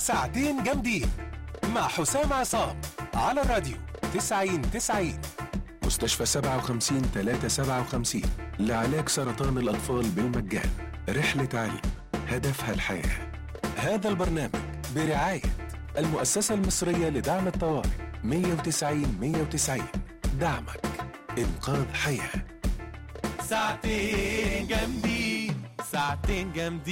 ساعتين جامدين مع حسام عصام على الراديو 90 90 مستشفى 57 357 لعلاج سرطان الأطفال بالمجان رحلة علم هدفها الحياة هذا البرنامج برعاية المؤسسة المصرية لدعم الطوارئ 190 190 دعمك إنقاذ حياة ساعتين جامدين ساعتين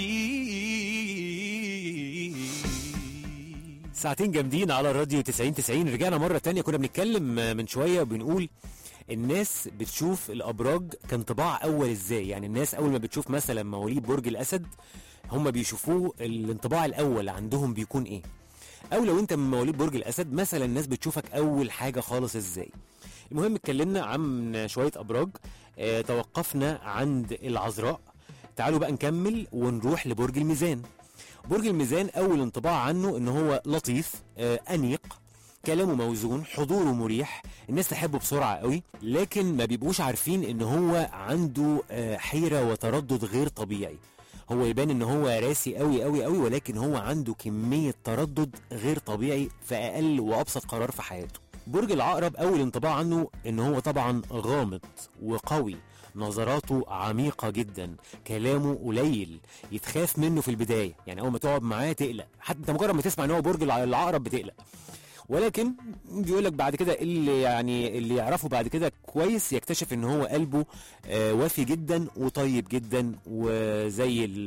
جامدين ساعتين جامدين على الراديو 90 90 رجعنا مرة تانية كنا بنتكلم من شوية وبنقول الناس بتشوف الأبراج كانطباع أول إزاي يعني الناس أول ما بتشوف مثلا مواليد برج الأسد هم بيشوفوه الانطباع الأول عندهم بيكون إيه أو لو أنت من مواليد برج الأسد مثلا الناس بتشوفك أول حاجة خالص إزاي المهم اتكلمنا عن شوية أبراج اه توقفنا عند العذراء تعالوا بقى نكمل ونروح لبرج الميزان برج الميزان اول انطباع عنه ان هو لطيف آه انيق كلامه موزون حضوره مريح الناس تحبه بسرعه قوي لكن ما بيبقوش عارفين ان هو عنده آه حيره وتردد غير طبيعي هو يبان ان هو راسي قوي قوي قوي ولكن هو عنده كميه تردد غير طبيعي في اقل وابسط قرار في حياته برج العقرب اول انطباع عنه ان هو طبعا غامض وقوي نظراته عميقة جدا كلامه قليل يتخاف منه في البداية يعني أول ما تقعد معاه تقلق حتى أنت مجرد ما تسمع إن هو برج الع- العقرب بتقلق ولكن بيقول لك بعد كده اللي يعني اللي يعرفه بعد كده كويس يكتشف ان هو قلبه آه وافي جدا وطيب جدا وزي ال